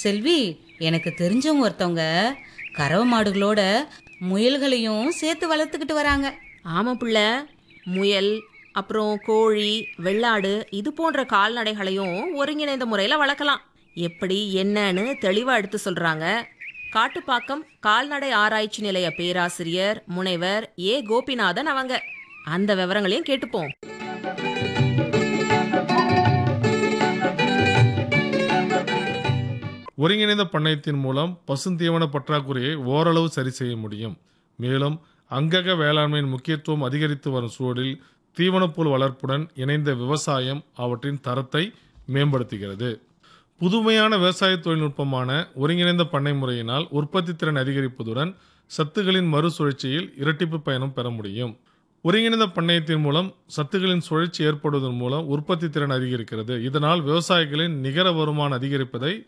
செல்வி எனக்கு தெரிஞ்சவங்க ஒருத்தவங்க கறவை மாடுகளோட முயல்களையும் சேர்த்து வளர்த்துக்கிட்டு வராங்க ஆமா புள்ள முயல் அப்புறம் கோழி வெள்ளாடு இது போன்ற கால்நடைகளையும் ஒருங்கிணைந்த முறையில் வளர்க்கலாம் எப்படி என்னன்னு தெளிவாக எடுத்து சொல்றாங்க காட்டுப்பாக்கம் கால்நடை ஆராய்ச்சி நிலைய பேராசிரியர் முனைவர் ஏ கோபிநாதன் அவங்க அந்த விவரங்களையும் கேட்டுப்போம் ஒருங்கிணைந்த பண்ணையத்தின் மூலம் பசுந்தீவன பற்றாக்குறையை ஓரளவு சரி செய்ய முடியும் மேலும் அங்கக வேளாண்மையின் முக்கியத்துவம் அதிகரித்து வரும் சூழலில் தீவனப்புல் வளர்ப்புடன் இணைந்த விவசாயம் அவற்றின் தரத்தை மேம்படுத்துகிறது புதுமையான விவசாய தொழில்நுட்பமான ஒருங்கிணைந்த பண்ணை முறையினால் உற்பத்தி திறன் அதிகரிப்பதுடன் சத்துகளின் மறுசுழற்சியில் இரட்டிப்பு பயணம் பெற முடியும் ஒருங்கிணைந்த பண்ணையத்தின் மூலம் சத்துகளின் சுழற்சி ஏற்படுவதன் மூலம் உற்பத்தி திறன் அதிகரிக்கிறது இதனால் விவசாயிகளின் நிகர வருமானம் அதிகரிப்பதை